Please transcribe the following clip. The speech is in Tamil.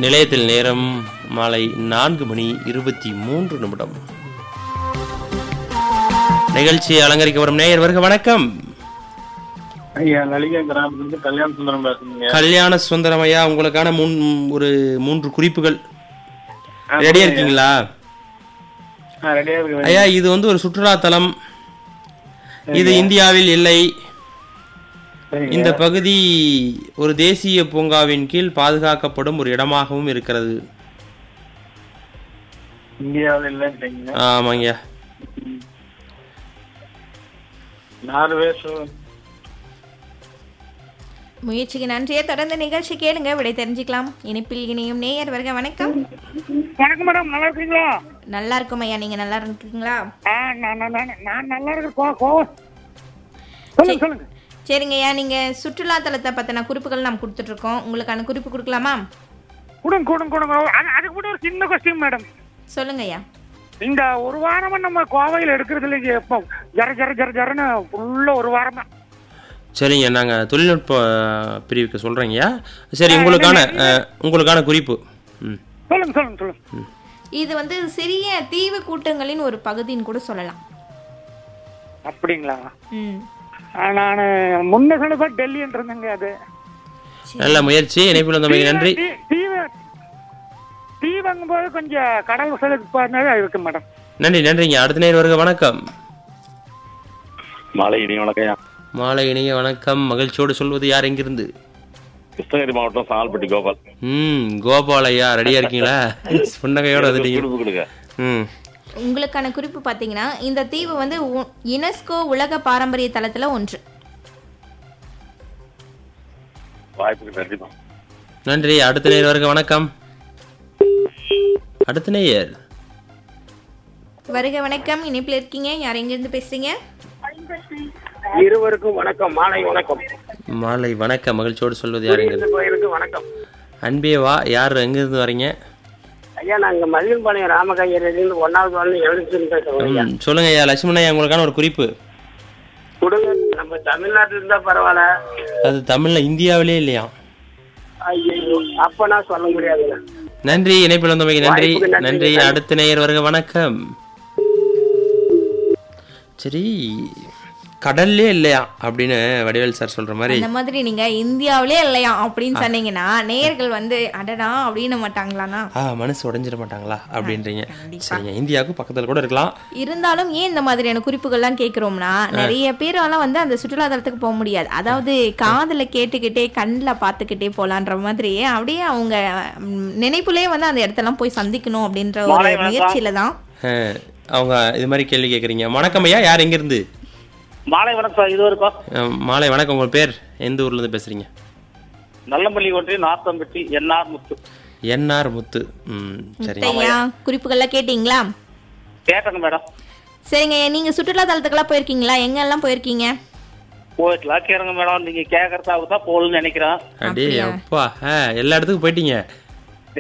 நிலையத்தில் நேரம் மாலை நான்கு மணி இருபத்தி மூன்று நிமிடம் நிகழ்ச்சியை அலங்கரிக்க வரும் நேயர் வருக வணக்கம் ஐயா நலிகா கிராமத்துலேருந்து கல்யாண சுந்தரம் பேசுறீங்க கல்யாண சுந்தரம் ஐயா உங்களுக்கான முன் ஒரு மூன்று குறிப்புகள் ரெடியா இருக்கீங்களா ரெடியா இருக்கு ஐயா இது வந்து ஒரு சுற்றுலா தலம் இது இந்தியாவில் இல்லை சரிங்க. இந்த பகுதி ஒரு தேசிய பூங்காவின் கீழ் பாதுகாக்கப்படும் ஒரு இடமாகவும் இருக்கிறது இந்தியாவில் இல்லைன்றீங்க ஆமாங்கய்யா நார்வே முயற்சிக்கு நன்றியை தொடர்ந்து நிகழ்ச்சி கேளுங்க விடை தெரிஞ்சுக்கலாம் இனிப்பில் இணையும் நேயர் வருக வணக்கம் வணக்கம் மேடம் நல்லா இருக்கீங்களா நல்லா இருக்கும் ஐயா நீங்க நல்லா இருக்கீங்களா ஆ நான் நான் நான் நான் நல்லா இருக்கேன் கோ கோவம் சொல்லுங்க சொல்லுங்க சரிங்க ஐயா நீங்க சுற்றுலா தலத்தை பத்தின குறிப்புகள் நாம் கொடுத்துட்டு இருக்கோம் உங்களுக்கான குறிப்பு கொடுக்கலாமா கொடுங்க கொடுங்க கொடுங்க அது- அதுக்கு கூட ஒரு சின்ன கொஸ்டின் மேடம் சொல்லுங்க ஐயா இந்த ஒரு வாரமா நம்ம கோவையில் எடுக்கிறது இல்லைங்க எப்போ ஜர ஜர ஜர ஜரன்னு ஃபுல்லா ஒரு வாரமா சரிங்க நாங்கள் தொழில்நுட்ப பிரிவுக்கு சொல்கிறேங்கய்யா சரி உங்களுக்கான அஹ், உங்களுக்கான குறிப்பு ம் சொல்லுங்க சொல்லுங்க சொல்லுங்க இது வந்து சிறிய தீவு கூட்டங்களின் ஒரு பகுதின்னு கூட சொல்லலாம் அப்படிங்களா ம் நான் முன்ன சொன்னப்ப டெல்லின்னு இருந்தேங்க அது நல்ல முயற்சி இணைப்பில் வந்தமைக்கு நன்றி தீ- தீவு தீவங்கும் போது கொஞ்சம் கடல் வசதிக்கு போறதுனால இருக்கு மேடம் நன்றி நன்றிங்க அடுத்த நேர் வருக வணக்கம் மாலை இனி வணக்கம் மாலை இணைய வணக்கம் மகிழ்ச்சியோடு சொல்வது யார் எங்கிருந்து கிருஷ்ணகிரி மாவட்டம் சால்பட்டி கோபால் ம் கோபால் ஐயா ரெடியா இருக்கீங்களா புன்னகையோட வந்துட்டீங்க விடுப்பு கொடுங்க ம் உங்களுக்கான குறிப்பு பார்த்தீங்கன்னா இந்த தீவு வந்து உ- யுனெஸ்கோ உலக பாரம்பரிய தலத்துல ஒன்று வாய்ப்புக்கு நன்றிமா நன்றி அடுத்த நேர் வருக வணக்கம் அடுத்த நேயர் வருக வணக்கம் இணைப்பில் இருக்கீங்க யார் எங்கிருந்து பேசுறீங்க இருவருக்கும் வணக்கம் மாலை வணக்கம் மாலை வணக்கம் மகிழ்ச்சியோடு சொல்வது யார் எங்கிருந்து கோயிலுக்கு வணக்கம் அன்பே வா யார் எங்கிருந்து வரீங்க ஐயா நாங்க மதியம்பாளையம் ராமகையரிலிருந்து ஒன்னாவது வந்து எழுதி பேசுறோம் ஐயா ம், சொல்லுங்க ஐயா லட்சுமணன் ஐயா உங்களுக்கான ஒரு குறிப்பு கொடுங்க நம்ம தமிழ்நாட்டுல இருந்தா பரவாயில்ல அது தமிழ்ல இந்தியாவிலே இல்லையா ஐயோ அப்ப நான் சொல்ல முடியாதுங்க நன்றி இணைப்பில் வந்தமைக்கு நன்றி வாய்ப்புக்கு நன்றி. நன்றி அடுத்த நேயர் வருக வணக்கம் சரி கடல்லே இல்லையா அப்படின்னு வடிவேல் சார் சொல்ற மாதிரி அந்த மாதிரி நீங்க இந்தியாவிலே இல்லையா அப்படின்னு சொன்னீங்கன்னா நேயர்கள் வந்து அடடா அப்படின்னு மாட்டாங்களாண்ணா ஆ மனசு உடைஞ்சிட மாட்டாங்களா அப்படின்றீங்க சரிங்க இந்தியாவுக்கு பக்கத்துல கூட இருக்கலாம் இருந்தாலும் ஏன் இந்த மாதிரியான குறிப்புகள்லாம் கேட்குறோம்னா நிறைய பேரால வந்து அந்த சுற்றுலா தலத்துக்கு போக முடியாது அதாவது காதுல கேட்டுக்கிட்டே கண்ணில் பார்த்துக்கிட்டே போலான்ற மாதிரி அப்படியே அவங்க ம், நினைப்புலயே வந்து அந்த இடத்தெல்லாம் போய் சந்திக்கணும் அப்படின்ற ஒரு முயற்சியில தான் ஆ, அவங்க இது மாதிரி கேள்வி கேட்குறீங்க வணக்கம் ஐயா யார் எங்கிருந்து மாலை வணக்கம் சார் இது வரைக்கும் ஆ, மாலை வணக்கம் உங்கள் பேர் எந்த ஊர்ல இருந்து பேசுறீங்க நல்லமல்லி ஒன்றிய நார்த்தம்பட்டி என்ஆர் முத்து என்ஆர் முத்து ம் சரிங்க ஐயா குறிப்புகள்லாம் கேட்டீங்களா கேட்டேங்க மேடம் சரிங்க நீங்க சுற்றுலா தலத்துக்கெல்லாம் போயிருக்கீங்களா எங்கெல்லாம் போயிருக்கீங்க போயிட்டுலாம் கேளுங்க மேடம் நீங்க கேட்கறதாக தான் போகணும்னு நினைக்கிறேன் அடே அப்பா ஆ, எல்லா இடத்துக்கும் போயிட்டீங்க